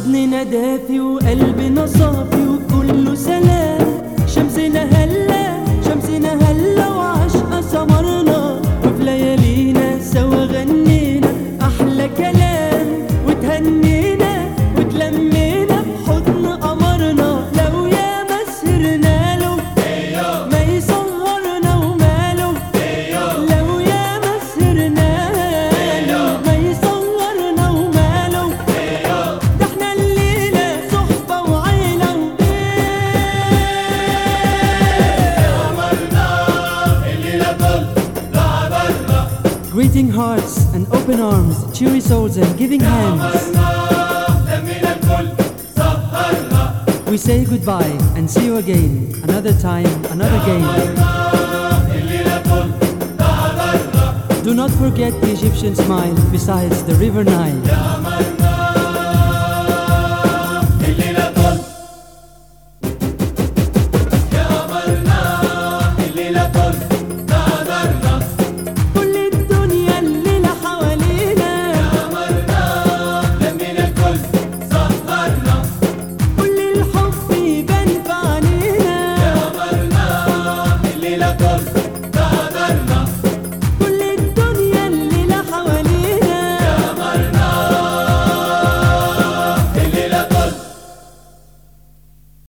حضننا دافي وقلبنا صافي وكله سلام شمسنا هلا شمسنا هلا وعشقة سمرنا وفي ليالينا سوا غنينا أحلى كلام وتهنينا وتلمينا بحضن قمرنا لو يا مسهرنا له ما يصغرنا وماله لو يا مسهرنا له ما يصغرنا وماله ده احنا الليلة صحبة وعيلة Greeting hearts and open arms, cheery souls and giving hands. We say goodbye and see you again, another time, another game. Do not forget the Egyptian smile besides the river Nile.